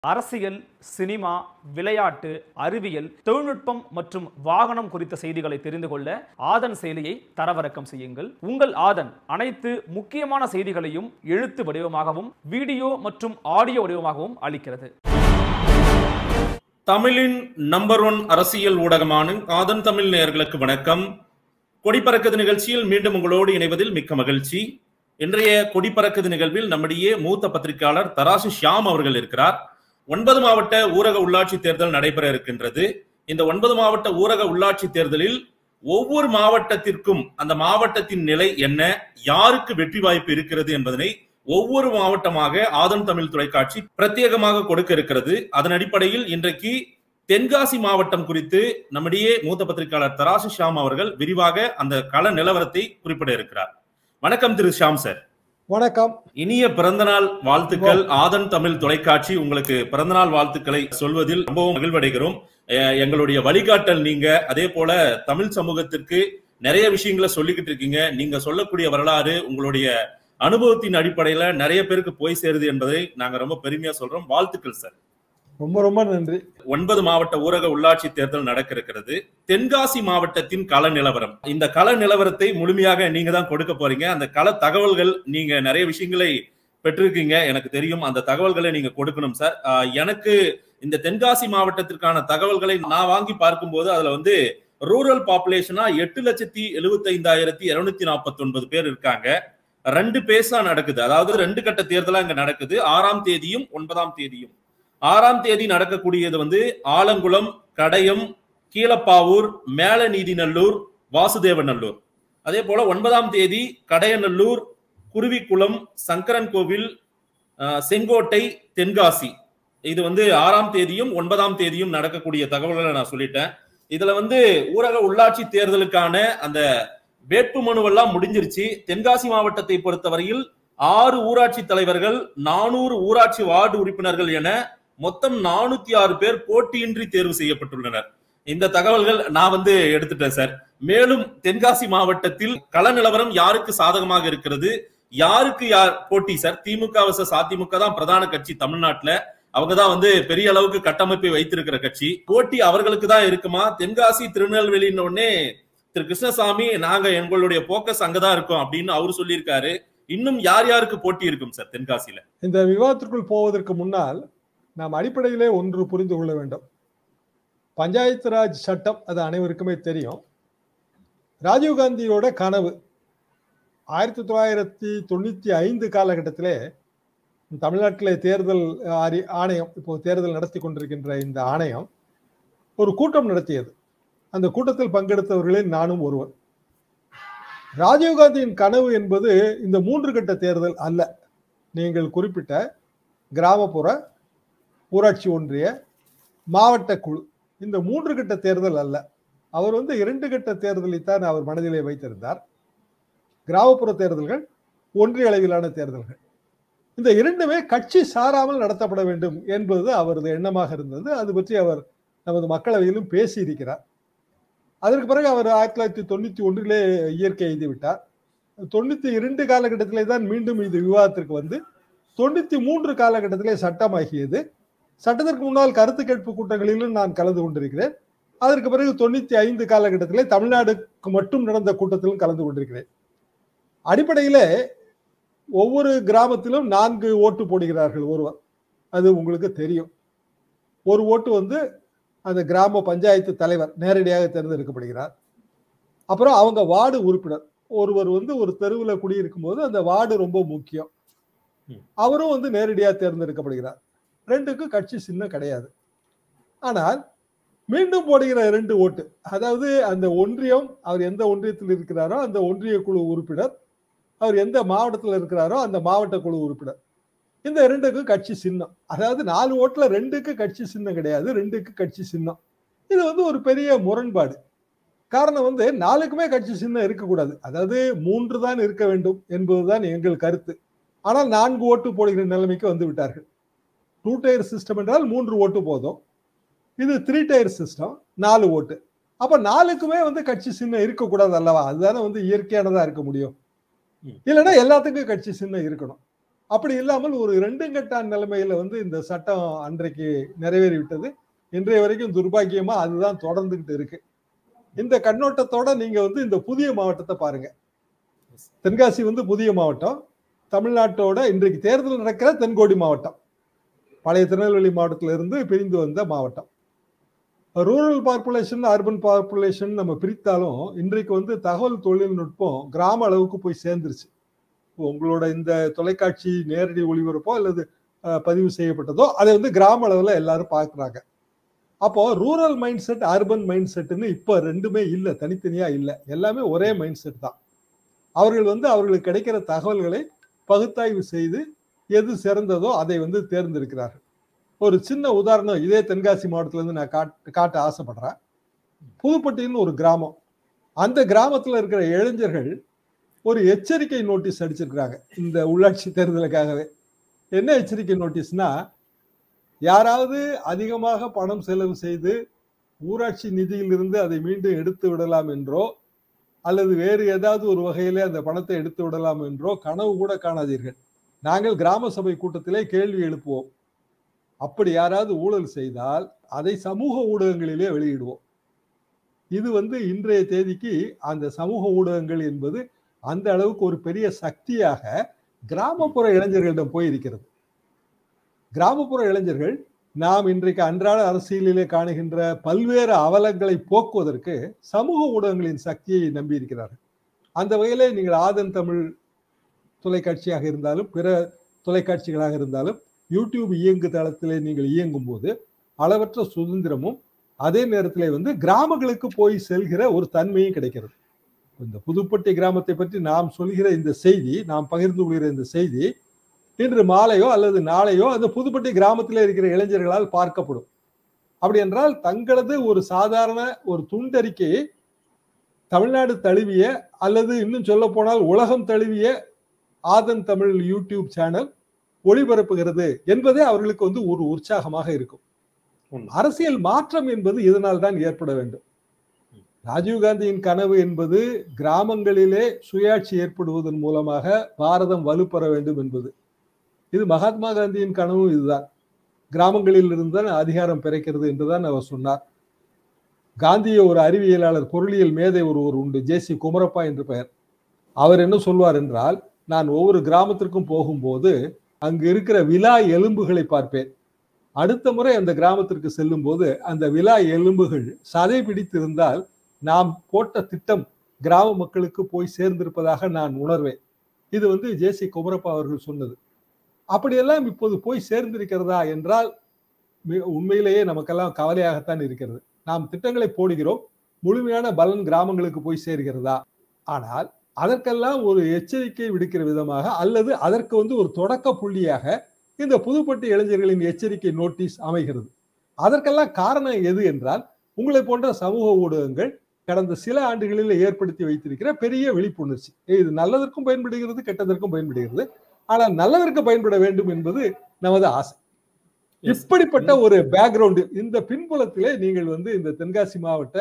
அரசியல் சினிமா விளையாட்டு அறிவியல் தொழில்நுட்பம் மற்றும் வாகனம் குறித்த செய்திகளை தெரிந்து கொள்ள ஆதன் செயலியை தரவிறக்கம் செய்யுங்கள் உங்கள் ஆதன் அனைத்து முக்கியமான செய்திகளையும் எழுத்து வடிவமாகவும் வீடியோ மற்றும் ஆடியோ வடிவமாகவும் அளிக்கிறது தமிழின் நம்பர் ஒன் அரசியல் ஊடகமான ஆதன் தமிழ் நேயர்களுக்கு வணக்கம் கொடிப்பறக்குது நிகழ்ச்சியில் மீண்டும் உங்களோடு இணைவதில் மிக்க மகிழ்ச்சி இன்றைய கொடிப்பறக்குது நிகழ்வில் நம்முடைய மூத்த பத்திரிகையாளர் தராசு ஷியாம் அவர்கள் இருக்கிறார் ஒன்பது மாவட்ட ஊரக உள்ளாட்சி தேர்தல் நடைபெற இருக்கின்றது இந்த ஒன்பது மாவட்ட ஊரக உள்ளாட்சி தேர்தலில் ஒவ்வொரு மாவட்டத்திற்கும் அந்த மாவட்டத்தின் நிலை என்ன யாருக்கு வெற்றி வாய்ப்பு இருக்கிறது என்பதனை ஒவ்வொரு மாவட்டமாக ஆதன் தமிழ் தொலைக்காட்சி பிரத்யேகமாக கொடுக்க இருக்கிறது அதன் அடிப்படையில் இன்றைக்கு தென்காசி மாவட்டம் குறித்து நம்முடைய மூத்த பத்திரிகையாளர் தராசு ஷாம் அவர்கள் விரிவாக அந்த கள நிலவரத்தை குறிப்பிட இருக்கிறார் வணக்கம் திரு ஷாம் சார் வணக்கம் இனிய பிறந்தநாள் வாழ்த்துக்கள் ஆதன் தமிழ் தொலைக்காட்சி உங்களுக்கு பிறந்தநாள் வாழ்த்துக்களை சொல்வதில் ரொம்பவும் மகிழ்வடைகிறோம் அஹ் எங்களுடைய வழிகாட்டல் நீங்க அதே போல தமிழ் சமூகத்திற்கு நிறைய விஷயங்களை சொல்லிக்கிட்டு இருக்கீங்க நீங்க சொல்லக்கூடிய வரலாறு உங்களுடைய அனுபவத்தின் அடிப்படையில நிறைய பேருக்கு போய் சேருது என்பதை நாங்க ரொம்ப பெருமையா சொல்றோம் வாழ்த்துக்கள் சார் ரொம்ப ரொம்ப நன்றி ஒன்பது மாவட்ட ஊரக உள்ளாட்சி தேர்தல் நடக்க இருக்கிறது தென்காசி மாவட்டத்தின் கள நிலவரம் இந்த கள நிலவரத்தை முழுமையாக நீங்க தான் கொடுக்க போறீங்க அந்த கள தகவல்கள் நீங்க நிறைய விஷயங்களை பெற்றிருக்கீங்க எனக்கு தெரியும் அந்த தகவல்களை நீங்க கொடுக்கணும் சார் ஆஹ் எனக்கு இந்த தென்காசி மாவட்டத்திற்கான தகவல்களை நான் வாங்கி பார்க்கும்போது அதுல வந்து ரூரல் பாப்புலேஷனா எட்டு லட்சத்தி எழுபத்தி ஐந்தாயிரத்தி இருநூத்தி நாற்பத்தி ஒன்பது பேர் இருக்காங்க ரெண்டு பேஸா நடக்குது அதாவது ரெண்டு கட்ட தேர்தலா இங்க நடக்குது ஆறாம் தேதியும் ஒன்பதாம் தேதியும் ஆறாம் தேதி நடக்கக்கூடியது வந்து ஆலங்குளம் கடையம் கீழப்பாவூர் மேல நீதிநல்லூர் வாசுதேவநல்லூர் அதே போல ஒன்பதாம் தேதி கடையநல்லூர் குருவிக்குளம் சங்கரன் கோவில் அஹ், செங்கோட்டை தென்காசி இது வந்து ஆறாம் தேதியும் ஒன்பதாம் தேதியும் நடக்கக்கூடிய தகவல்களை நான் சொல்லிட்டேன் இதுல வந்து ஊரக உள்ளாட்சி தேர்தலுக்கான அந்த வேட்பு மனுவெல்லாம் முடிஞ்சிருச்சு தென்காசி மாவட்டத்தை பொறுத்தவரையில் ஆறு ஊராட்சி தலைவர்கள் நானூறு ஊராட்சி வார்டு உறுப்பினர்கள் என மொத்தம் நானூத்தி ஆறு பேர் போட்டியின்றி தேர்வு செய்யப்பட்டுள்ளனர் இந்த தகவல்கள் நான் வந்து எடுத்துட்டேன் சார் மேலும் தென்காசி மாவட்டத்தில் கள நிலவரம் யாருக்கு சாதகமாக இருக்கிறது யாருக்கு யார் போட்டி சார் திமுக வர்சஸ் அதிமுக தான் பிரதான கட்சி தமிழ்நாட்டுல அவங்க தான் வந்து பெரிய அளவுக்கு கட்டமைப்பை வைத்திருக்கிற கட்சி போட்டி அவர்களுக்கு தான் இருக்குமா தென்காசி திருநெல்வேலின்னு உடனே திரு கிருஷ்ணசாமி நாங்க எங்களுடைய போக்கஸ் அங்கதான் இருக்கோம் அப்படின்னு அவர் சொல்லியிருக்காரு இன்னும் யார் யாருக்கு போட்டி இருக்கும் சார் தென்காசியில இந்த விவாதத்திற்குள் போவதற்கு முன்னால் நாம் அடிப்படையிலே ஒன்று புரிந்து கொள்ள வேண்டும் பஞ்சாயத்து ராஜ் சட்டம் அது அனைவருக்குமே தெரியும் ராஜீவ்காந்தியோட கனவு ஆயிரத்தி தொள்ளாயிரத்தி தொண்ணூத்தி ஐந்து காலகட்டத்திலே தமிழ்நாட்டிலே தேர்தல் ஆரி- ஆணையம் இப்போ தேர்தல் நடத்தி கொண்டிருக்கின்ற இந்த ஆணையம் ஒரு கூட்டம் நடத்தியது அந்த கூட்டத்தில் பங்கெடுத்தவர்களில் நானும் ஒருவர் ராஜீவ்காந்தியின் கனவு என்பது இந்த மூன்று கட்ட தேர்தல் அல்ல நீங்கள் குறிப்பிட்ட கிராமப்புற ஊராட்சி ஒன்றிய மாவட்ட குழு இந்த மூன்று கட்ட தேர்தல் அல்ல அவர் வந்து இரண்டு கட்ட தேர்தலைத்தான் அவர் மனதிலே வைத்திருந்தார் கிராமப்புற தேர்தல்கள் ஒன்றிய அளவிலான தேர்தல்கள் இந்த இரண்டுமே கட்சி சாராமல் நடத்தப்பட வேண்டும் என்பது அவரது எண்ணமாக இருந்தது அது பற்றி அவர் நமது மக்களவையிலும் பேசியிருக்கிறார் அதற்கு பிறகு அவர் ஆயிரத்தி தொள்ளாயிரத்தி தொண்ணூத்தி ஒன்றிலே இயற்கை எழுதி விட்டார் தொண்ணூத்தி இரண்டு காலகட்டத்திலே தான் மீண்டும் இது விவாதத்திற்கு வந்து தொண்ணூத்தி மூன்று காலகட்டத்திலே சட்டமாகியது சட்டத்திற்கு முன்னால் கருத்து கேட்பு கூட்டங்களிலும் நான் கலந்து கொண்டிருக்கிறேன் அதற்கு பிறகு தொண்ணூத்தி ஐந்து காலகட்டத்திலே தமிழ்நாடுக்கு மட்டும் நடந்த கூட்டத்திலும் கலந்து கொண்டிருக்கிறேன் அடிப்படையிலே ஒவ்வொரு கிராமத்திலும் நான்கு ஓட்டு போடுகிறார்கள் ஒருவர் அது உங்களுக்கு தெரியும் ஒரு ஓட்டு வந்து அந்த கிராம பஞ்சாயத்து தலைவர் நேரடியாக தேர்ந்தெடுக்கப்படுகிறார் அப்புறம் அவங்க வார்டு உறுப்பினர் ஒருவர் வந்து ஒரு தெருவில் குடியிருக்கும் போது அந்த வார்டு ரொம்ப முக்கியம் ம். அவரும் வந்து நேரடியாக தேர்ந்தெடுக்கப்படுகிறார் ரெண்டுக்கு கட்சி சின்னம் கிடையாது ஆனால் மீண்டும் போடுகிற ரெண்டு ஓட்டு அதாவது அந்த ஒன்றியம் அவர் எந்த ஒன்றியத்தில் இருக்கிறாரோ அந்த ஒன்றிய குழு உறுப்பினர் அவர் எந்த மாவட்டத்தில் இருக்கிறாரோ அந்த மாவட்ட குழு உறுப்பினர் இந்த ரெண்டுக்கும் கட்சி சின்னம் அதாவது நாலு ஓட்டுல ரெண்டுக்கு கட்சி சின்னம் கிடையாது ரெண்டுக்கு கட்சி சின்னம் இது வந்து ஒரு பெரிய முரண்பாடு காரணம் வந்து நாலுக்குமே கட்சி சின்னம் இருக்கக்கூடாது அதாவது மூன்று தான் இருக்க வேண்டும் என்பதுதான் எங்கள் கருத்து ஆனால் நான்கு ஓட்டு போடுகிற நிலைமைக்கு வந்து விட்டார்கள் டூ டயர் சிஸ்டம் என்றால் மூன்று ஓட்டு போதும் இது த்ரீ டயர் சிஸ்டம் நாலு ஓட்டு அப்ப நாலுக்குமே வந்து கட்சி சின்னம் இருக்கக்கூடாது அல்லவா அதுதானே வந்து இயற்கையானதா இருக்க முடியும் ம். இல்லைன்னா எல்லாத்துக்கும் கட்சி சின்னம் இருக்கணும் அப்படி இல்லாமல் ஒரு ரெண்டு கட்டான் நிலைமையில வந்து இந்த சட்டம் அன்றைக்கு நிறைவேறிவிட்டது இன்றைய வரைக்கும் துர்பாக்கியமா அதுதான் தொடர்ந்துகிட்டு இருக்கு இந்த கண்ணோட்டத்தோட நீங்க வந்து இந்த புதிய மாவட்டத்தை பாருங்க தென்காசி வந்து புதிய மாவட்டம் தமிழ்நாட்டோட இன்றைக்கு தேர்தல் நடக்கிற தென்கோடி மாவட்டம் பழைய திருநெல்வேலி மாவட்டத்தில இருந்து பிரிந்து வந்த மாவட்டம் ரூரல் பாப்புலேஷன் அர்பன் பாப்புலேஷன் நம்ம பிரித்தாலும் இன்றைக்கு வந்து தகவல் தொழில்நுட்பம் கிராம அளவுக்கு போய் சேர்ந்துருச்சு உங்களோட இந்த தொலைக்காட்சி நேரடி ஒளிபரப்போ அல்லது அஹ், பதிவு செய்யப்பட்டதோ அதை வந்து கிராம அளவில் எல்லாரும் பார்க்குறாங்க அப்போ rural mindset urban mind செட்னு இப்போ ரெண்டுமே இல்லை தனித்தனியா இல்லை எல்லாமே ஒரே மைண்ட் செட் தான் அவர்கள் வந்து அவர்களுக்கு கிடைக்கிற தகவல்களை பகுத்தாய்வு செய்து எது சிறந்ததோ அதை வந்து தேர்ந்தெடுக்கிறார்கள் ஒரு சின்ன உதாரணம் இதே தென்காசி மாவட்டத்துல இருந்து நான் காட்ட காட்ட ஆசைப்படுறேன் புதுப்பட்டின்னு ஒரு கிராமம் அந்த கிராமத்துல இருக்கிற இளைஞர்கள் ஒரு எச்சரிக்கை நோட்டீஸ் அடிச்சிருக்கிறாங்க இந்த உள்ளாட்சி தேர்தலுக்காகவே என்ன எச்சரிக்கை நோட்டீஸ்னா யாராவது அதிகமாக பணம் செலவு செய்து ஊராட்சி நிதியிலிருந்து அதை மீண்டும் எடுத்து விடலாம் என்றோ அல்லது வேறு ஏதாவது ஒரு வகையிலே அந்த பணத்தை எடுத்து விடலாம் என்றோ கனவு கூட காணாதீர்கள் நாங்கள் கிராம சபை கூட்டத்திலே கேள்வி எழுப்புவோம் அப்படி யாராவது ஊழல் செய்தால் அதை சமூக ஊடகங்களிலே வெளியிடுவோம் இது வந்து இன்றைய தேதிக்கு அந்த சமூக ஊடகங்கள் என்பது அந்த அளவுக்கு ஒரு பெரிய சக்தியாக கிராமப்புற இளைஞர்களிடம் போய் இருக்கிறது கிராமப்புற இளைஞர்கள் நாம் இன்றைக்கு அன்றாட அரசியலிலே காணுகின்ற பல்வேறு அவலங்களை போக்குவதற்கு சமூக ஊடகங்களின் சக்தியை நம்பி இருக்கிறார்கள் அந்த வகையிலே நீங்கள் ஆதன் தமிழ் தொலைக்காட்சியாக இருந்தாலும் பிற தொலைக்காட்சிகளாக இருந்தாலும் யூடியூப் இயங்கு தளத்திலே நீங்கள் இயங்கும் போது அளவற்ற சுதந்திரமும் அதே நேரத்திலே வந்து கிராமங்களுக்கு போய் செல்கிற ஒரு தன்மையும் கிடைக்கிறது இந்த புதுப்பட்டி கிராமத்தை பற்றி நாம் சொல்கிற இந்த செய்தி நாம் பகிர்ந்து கொள்கிற இந்த செய்தி இன்று மாலையோ அல்லது நாளையோ அந்த புதுப்பட்டி கிராமத்தில் இருக்கிற இளைஞர்களால் பார்க்கப்படும் அப்படி என்றால் தங்களது ஒரு சாதாரண ஒரு துண்டறிக்கையை தமிழ்நாடு தழுவிய அல்லது இன்னும் சொல்ல போனால் உலகம் தழுவிய ஆதன் தமிழ் யூடியூப் சேனல் ஒளிபரப்புகிறது என்பதே அவர்களுக்கு வந்து ஒரு உற்சாகமாக இருக்கும் உண்மை. அரசியல் மாற்றம் என்பது இதனால் தான் ஏற்பட வேண்டும் ராஜீவ்காந்தியின் கனவு என்பது கிராமங்களிலே சுயாட்சி ஏற்படுவதன் மூலமாக பாரதம் வலுப்பெற வேண்டும் என்பது இது மகாத்மா காந்தியின் கனவும் இதுதான் கிராமங்களில் இருந்து தான் அதிகாரம் பிறக்கிறது என்றுதான் அவர் சொன்னார் காந்திய ஒரு அறிவியலாளர் பொருளியல் மேதை ஒருவர் உண்டு ஜேசி குமரப்பா என்று பெயர் அவர் என்ன சொல்வார் என்றால் நான் ஒவ்வொரு கிராமத்திற்கும் போகும்போது அங்கு இருக்கிற விழா எலும்புகளை பார்ப்பேன் அடுத்த முறை அந்த கிராமத்திற்கு செல்லும் போது அந்த விழா எலும்புகள் சதை பிடித்திருந்தால் நாம் போட்ட திட்டம் கிராம மக்களுக்கு போய் சேர்ந்திருப்பதாக நான் உணர்வேன் இது வந்து ஜேசி குமரப்பா அவர்கள் சொன்னது அப்படியெல்லாம் இப்போது போய் சேர்ந்திருக்கிறதா என்றால் மி- உண்மையிலேயே நமக்கெல்லாம் கவலையாகத்தான் இருக்கிறது நாம் திட்டங்களை போடுகிறோம் முழுமையான பலன் கிராமங்களுக்கு போய் சேர்கிறதா ஆனால் அதற்கெல்லாம் ஒரு எச்சரிக்கை விடுக்கிற விதமாக அல்லது அதற்கு வந்து ஒரு தொடக்க புள்ளியாக இந்த புதுப்பட்டி இளைஞர்களின் எச்சரிக்கை நோட்டீஸ் அமைகிறது அதற்கெல்லாம் காரணம் எது என்றால் உங்களை போன்ற சமூக ஊடகங்கள் கடந்த சில ஆண்டுகளில் ஏற்படுத்தி வைத்திருக்கிற பெரிய விழிப்புணர்ச்சி இது நல்லதற்கும் பயன்படுகிறது கெட்டதற்கும் பயன்படுகிறது ஆனால் நல்லதற்கு பயன்பட வேண்டும் என்பது நமது ஆசை Yes. இப்படிப்பட்ட ஒரு பேக்ரவுண்டு இந்த பின்புலத்திலே நீங்கள் வந்து இந்த தென்காசி மாவட்ட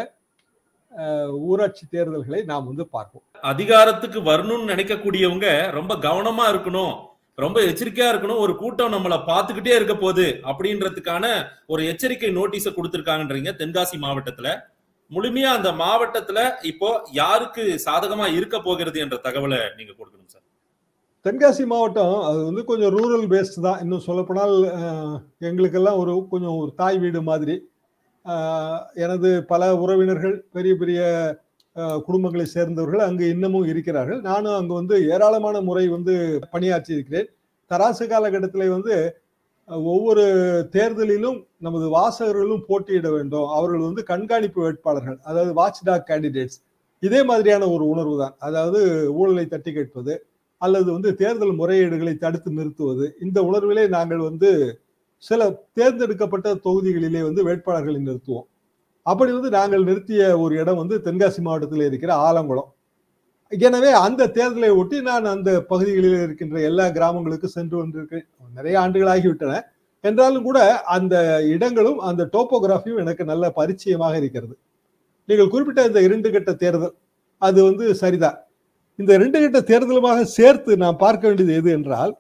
அஹ், ஊராட்சி தேர்தல்களை நாம் வந்து பார்ப்போம் அதிகாரத்துக்கு வரணும்னு நினைக்கக்கூடியவங்க ரொம்ப கவனமா இருக்கணும் ரொம்ப எச்சரிக்கையா இருக்கணும் ஒரு கூட்டம் நம்மள பாத்துக்கிட்டே இருக்க போகுது அப்படின்றதுக்கான ஒரு எச்சரிக்கை நோட்டீஸ கொடுத்திருக்காங்கன்றீங்க தென்காசி மாவட்டத்துல முழுமையா அந்த மாவட்டத்துல இப்போ யாருக்கு சாதகமா இருக்க போகிறது என்ற தகவலை நீங்க கொடுக்கணும் சார் தென்காசி மாவட்டம் அது வந்து கொஞ்சம் ரூரல் பேஸ்ட் தான் இன்னும் சொல்லப்போனால் அஹ், எங்களுக்கெல்லாம் ஒரு கொஞ்சம் ஒரு தாய் வீடு மாதிரி அஹ், எனது பல உறவினர்கள் பெரிய பெரிய அஹ், குடும்பங்களை சேர்ந்தவர்கள் அங்கு இன்னமும் இருக்கிறார்கள் நானும் அங்கு வந்து ஏராளமான முறை வந்து பணியாற்றி இருக்கிறேன் தராசு காலகட்டத்தில் வந்து அஹ், ஒவ்வொரு தேர்தலிலும் நமது வாசகர்களும் போட்டியிட வேண்டும் அவர்கள் வந்து கண்காணிப்பு வேட்பாளர்கள் அதாவது வாட்ச் டாக் கேண்டிடேட்ஸ் இதே மாதிரியான ஒரு உணர்வு தான் அதாவது ஊழலை தட்டி கேட்பது அல்லது வந்து தேர்தல் முறையீடுகளை தடுத்து நிறுத்துவது இந்த உணர்விலே நாங்கள் வந்து சில தேர்ந்தெடுக்கப்பட்ட தொகுதிகளிலே வந்து வேட்பாளர்களை நிறுத்துவோம் அப்படி வந்து நாங்கள் நிறுத்திய ஒரு இடம் வந்து தென்காசி மாவட்டத்தில் இருக்கிற ஆலங்குளம் எனவே அந்த தேர்தலை ஒட்டி நான் அந்த பகுதிகளில் இருக்கின்ற எல்லா கிராமங்களுக்கும் சென்று வந்திருக்கேன் நிறைய ஆண்டுகள் ஆகிவிட்டன என்றாலும் கூட அந்த இடங்களும் அந்த டோப்போகிராஃபியும் எனக்கு நல்ல பரிச்சயமாக இருக்கிறது நீங்கள் குறிப்பிட்ட இந்த இரண்டு கட்ட தேர்தல் அது வந்து சரிதான் இந்த இரண்டு கட்ட தேர்தலுமாக சேர்த்து நாம் பார்க்க வேண்டியது எது என்றால்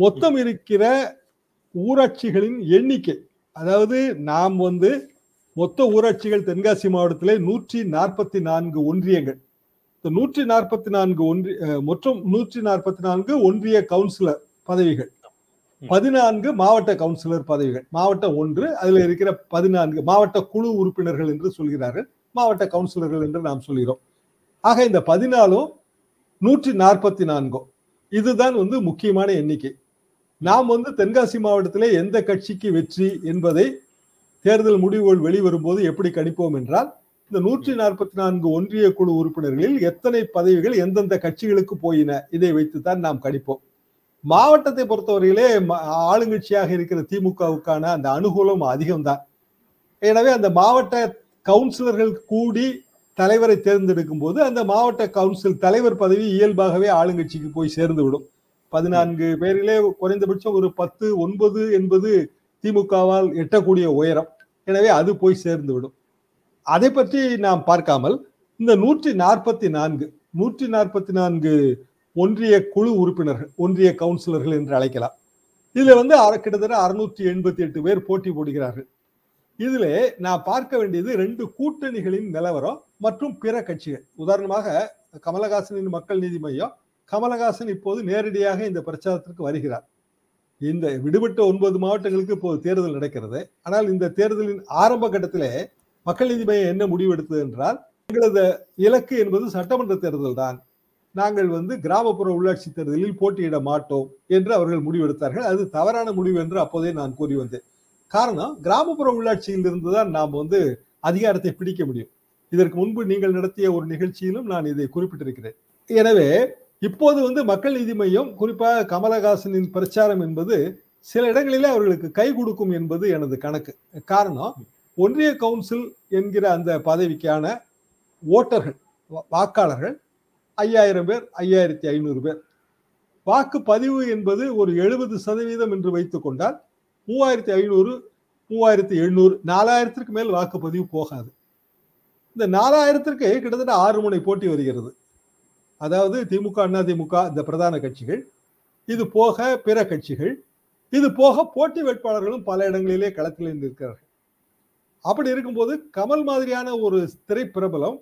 மொத்தம் இருக்கிற ஊராட்சிகளின் எண்ணிக்கை அதாவது நாம் வந்து மொத்த ஊராட்சிகள் தென்காசி மாவட்டத்திலே நூற்றி நாற்பத்தி நான்கு ஒன்றியங்கள் இந்த நூற்றி நாற்பத்தி நான்கு ஒன்றிய அஹ், மொத்தம் நூற்றி நாற்பத்தி நான்கு ஒன்றிய கவுன்சிலர் பதவிகள் பதினான்கு மாவட்ட கவுன்சிலர் பதவிகள் மாவட்டம் ஒன்று அதுல இருக்கிற பதினான்கு மாவட்ட குழு உறுப்பினர்கள் என்று சொல்கிறார்கள் மாவட்ட கவுன்சிலர்கள் என்று நாம் சொல்கிறோம் ஆக இந்த பதினாலும் நூற்றி நாற்பத்தி நான்கும் இதுதான் வந்து முக்கியமான எண்ணிக்கை நாம் வந்து தென்காசி மாவட்டத்திலே எந்த கட்சிக்கு வெற்றி என்பதை தேர்தல் முடிவுகள் வெளிவரும்போது எப்படி கணிப்போம் என்றால் இந்த நூற்றி நாற்பத்தி நான்கு ஒன்றிய குழு உறுப்பினர்களில் எத்தனை பதவிகள் எந்தெந்த கட்சிகளுக்கு போயின இதை வைத்துத்தான் நாம் கணிப்போம் மாவட்டத்தை பொறுத்தவரையிலே ம- ஆளுங்கட்சியாக இருக்கிற திமுகவுக்கான அந்த அனுகூலம் அதிகம்தான் எனவே அந்த மாவட்ட கவுன்சிலர்கள் கூடி தலைவரை தேர்ந்தெடுக்கும் போது அந்த மாவட்ட கவுன்சில் தலைவர் பதவி இயல்பாகவே ஆளுங்கட்சிக்கு போய் சேர்ந்து விடும் பதினான்கு பேரிலே குறைந்தபட்சம் ஒரு பத்து ஒன்பது என்பது திமுகவால் எட்டக்கூடிய உயரம் எனவே அது போய் சேர்ந்து விடும் அதை பற்றி நாம் பார்க்காமல் இந்த நூற்றி நாற்பத்தி நான்கு நூற்றி நாற்பத்தி நான்கு ஒன்றிய குழு உறுப்பினர்கள் ஒன்றிய கவுன்சிலர்கள் என்று அழைக்கலாம் இதுல வந்து அர- கிட்டத்தட்ட அறுநூற்றி எண்பத்தி எட்டு பேர் போட்டி போடுகிறார்கள் இதுல நான் பார்க்க வேண்டியது ரெண்டு கூட்டணிகளின் நிலவரம் மற்றும் பிற கட்சிகள் உதாரணமாக கமலஹாசனின் மக்கள் நீதி மையம் கமலஹாசன் இப்போது நேரடியாக இந்த பிரச்சாரத்திற்கு வருகிறார் இந்த விடுபட்ட ஒன்பது மாவட்டங்களுக்கு இப்போது தேர்தல் நடக்கிறது ஆனால் இந்த தேர்தலின் ஆரம்ப கட்டத்திலே மக்கள் நீதி மையம் என்ன முடிவெடுத்தது என்றால் எங்களது இலக்கு என்பது சட்டமன்ற தேர்தல் தான் நாங்கள் வந்து கிராமப்புற உள்ளாட்சி தேர்தலில் போட்டியிட மாட்டோம் என்று அவர்கள் முடிவெடுத்தார்கள் அது தவறான முடிவு என்று அப்போதே நான் கூறி வந்தேன் காரணம் கிராமப்புற உள்ளாட்சியில் இருந்துதான் நாம் வந்து அதிகாரத்தை பிடிக்க முடியும் இதற்கு முன்பு நீங்கள் நடத்திய ஒரு நிகழ்ச்சியிலும் நான் இதை குறிப்பிட்டிருக்கிறேன் எனவே இப்போது வந்து மக்கள் நீதி மையம் குறிப்பாக கமலஹாசனின் பிரச்சாரம் என்பது சில இடங்களிலே அவர்களுக்கு கை கொடுக்கும் என்பது எனது கணக்கு காரணம் ஒன்றிய கவுன்சில் என்கிற அந்த பதவிக்கான ஓட்டர்கள் வா- வாக்காளர்கள் ஐயாயிரம் பேர் ஐயாயிரத்தி ஐநூறு பேர் வாக்கு பதிவு என்பது ஒரு எழுபது சதவீதம் என்று வைத்துக் கொண்டால் மூவாயிரத்தி ஐநூறு மூவாயிரத்தி எழுநூறு நாலாயிரத்திற்கு மேல் வாக்குப்பதிவு போகாது இந்த நாலாயிரத்திற்கு கிட்டத்தட்ட ஆறு முனை போட்டி வருகிறது அதாவது திமுக அண்ணா திமுக இந்த பிரதான கட்சிகள் இது போக பிற கட்சிகள் இது போக போட்டி வேட்பாளர்களும் பல இடங்களிலே களத்தில் நிற்கிறார்கள் அப்படி இருக்கும்போது கமல் மாதிரியான ஒரு திரைப்பிரபலம்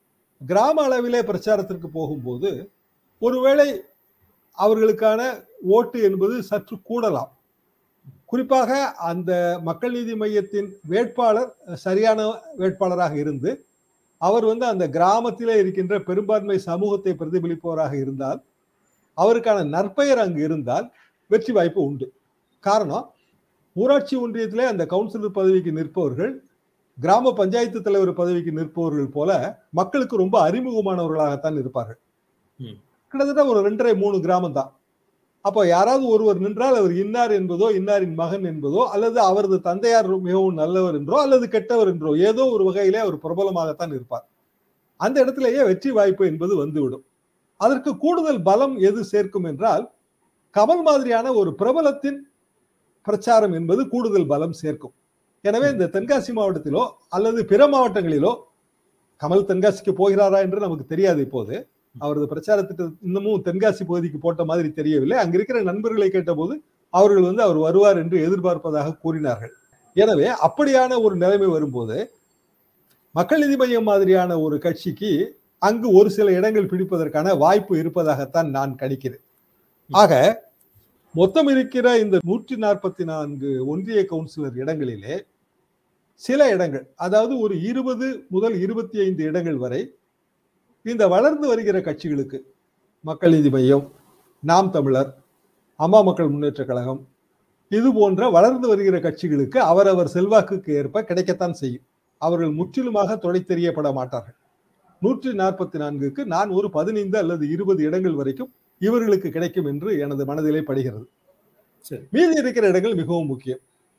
கிராம அளவிலே பிரச்சாரத்திற்கு போகும்போது ஒருவேளை அவர்களுக்கான ஓட்டு என்பது சற்று கூடலாம் குறிப்பாக அந்த மக்கள் நீதி மையத்தின் வேட்பாளர் சரியான வேட்பாளராக இருந்து அவர் வந்து அந்த கிராமத்திலே இருக்கின்ற பெரும்பான்மை சமூகத்தை பிரதிபலிப்பவராக இருந்தால் அவருக்கான நற்பெயர் அங்கு இருந்தால் வெற்றி வாய்ப்பு உண்டு காரணம் ஊராட்சி ஒன்றியத்திலே அந்த கவுன்சிலர் பதவிக்கு நிற்பவர்கள் கிராம பஞ்சாயத்து தலைவர் பதவிக்கு நிற்பவர்கள் போல மக்களுக்கு ரொம்ப அறிமுகமானவர்களாகத்தான் இருப்பார்கள் ம். கிட்டத்தட்ட ஒரு ரெண்டரை மூணு கிராமம் தான் அப்போ யாராவது ஒருவர் நின்றால் அவர் இன்னார் என்பதோ இன்னாரின் மகன் என்பதோ அல்லது அவரது தந்தையார் மிகவும் நல்லவர் என்றோ அல்லது கெட்டவர் என்றோ ஏதோ ஒரு வகையிலே அவர் பிரபலமாகத்தான் இருப்பார் அந்த இடத்திலேயே வெற்றி வாய்ப்பு என்பது வந்துவிடும் அதற்கு கூடுதல் பலம் எது சேர்க்கும் என்றால் கமல் மாதிரியான ஒரு பிரபலத்தின் பிரச்சாரம் என்பது கூடுதல் பலம் சேர்க்கும் எனவே இந்த தென்காசி மாவட்டத்திலோ அல்லது பிற மாவட்டங்களிலோ கமல் தென்காசிக்கு போகிறாரா என்று நமக்கு தெரியாது இப்போது அவரது பிரச்சாரத்திட்ட இன்னமும் தென்காசி பகுதிக்கு போட்ட மாதிரி தெரியவில்லை அங்க இருக்கிற நண்பர்களை கேட்டபோது அவர்கள் வந்து அவர் வருவார் என்று எதிர்பார்ப்பதாக கூறினார்கள் எனவே அப்படியான ஒரு நிலைமை வரும்போது மக்கள் நீதி மையம் மாதிரியான ஒரு கட்சிக்கு அங்கு ஒரு சில இடங்கள் பிடிப்பதற்கான வாய்ப்பு இருப்பதாகத்தான் நான் கணிக்கிறேன் ஆக மொத்தம் இருக்கிற இந்த நூற்றி நாற்பத்தி நான்கு ஒன்றிய கவுன்சிலர் இடங்களிலே சில இடங்கள் அதாவது ஒரு இருபது முதல் இருபத்தி ஐந்து இடங்கள் வரை இந்த வளர்ந்து வருகிற கட்சிகளுக்கு மக்கள் நீதி மையம் நாம் தமிழர் அம்மா மக்கள் முன்னேற்ற கழகம் இது போன்ற வளர்ந்து வருகிற கட்சிகளுக்கு அவரவர் செல்வாக்குக்கு ஏற்ப கிடைக்கத்தான் செய்யும் அவர்கள் முற்றிலுமாக தொலை தெரியப்பட மாட்டார்கள் நூற்றி நாற்பத்தி நான்குக்கு நான் ஒரு பதினைந்து அல்லது இருபது இடங்கள் வரைக்கும் இவர்களுக்கு கிடைக்கும் என்று எனது மனதிலே படுகிறது சரி. மீதி இருக்கிற இடங்கள் மிகவும் முக்கியம்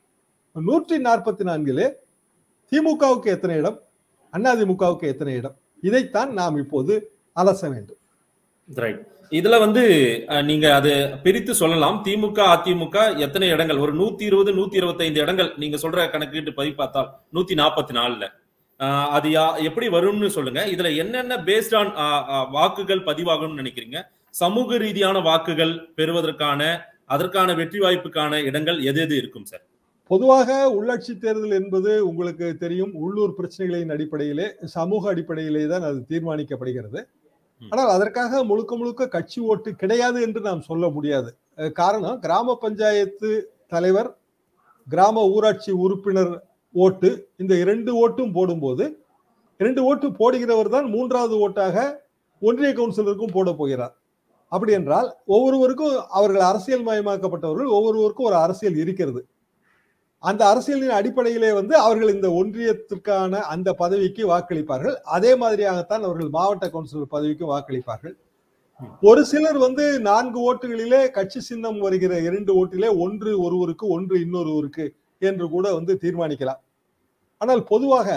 நூற்றி நாற்பத்தி நான்கிலே திமுகவுக்கு எத்தனை இடம் அதிமுகவுக்கு எத்தனை இடம் இதைத்தான் நாம் இப்போது அலச வேண்டும் ரைட் இதுல வந்து அஹ், நீங்க அது பிரித்து சொல்லலாம் திமுக அதிமுக எத்தனை இடங்கள் ஒரு நூத்தி இருபது நூத்தி இருபத்தைந்து இடங்கள் நீங்க சொல்ற கணக்கிட்டு பதி பார்த்தால் நூத்தி நாற்பத்தி நாலுல அஹ், அது யா- எப்படி வரும்னு சொல்லுங்க இதுல என்னென்ன பேஸ்ட் ஆன் வாக்குகள் பதிவாகும்னு நினைக்கிறீங்க சமூக ரீதியான வாக்குகள் பெறுவதற்கான அதற்கான வெற்றி வாய்ப்புக்கான இடங்கள் எது எது இருக்கும் சார் பொதுவாக உள்ளாட்சி தேர்தல் என்பது உங்களுக்கு தெரியும் உள்ளூர் பிரச்சனைகளின் அடிப்படையிலே சமூக அடிப்படையிலே தான் அது தீர்மானிக்கப்படுகிறது ம். ஆனால் அதற்காக முழுக்க முழுக்க கட்சி ஓட்டு கிடையாது என்று நாம் சொல்ல முடியாது அஹ் காரணம் கிராம பஞ்சாயத்து தலைவர் கிராம ஊராட்சி உறுப்பினர் ஓட்டு இந்த இரண்டு ஓட்டும் போடும்போது இரண்டு ஓட்டு போடுகிறவர் தான் மூன்றாவது ஓட்டாக ஒன்றிய கவுன்சிலருக்கும் போட போகிறார் அப்படி என்றால் ஒவ்வொருவருக்கும் அவர்கள் அரசியல் மயமாக்கப்பட்டவர்கள் ஒவ்வொருவருக்கும் ஒரு அரசியல் இருக்கிறது அந்த அரசியலின் அடிப்படையிலே வந்து அவர்கள் இந்த ஒன்றியத்திற்கான அந்த பதவிக்கு வாக்களிப்பார்கள் அதே மாதிரியாகத்தான் அவர்கள் மாவட்ட கவுன்சிலர் பதவிக்கு வாக்களிப்பார்கள் ஒரு சிலர் வந்து நான்கு ஓட்டுகளிலே கட்சி சின்னம் வருகிற இரண்டு ஓட்டிலே ஒன்று ஒருவருக்கு ஒன்று இன்னொருவருக்கு என்று கூட வந்து தீர்மானிக்கலாம் ஆனால் பொதுவாக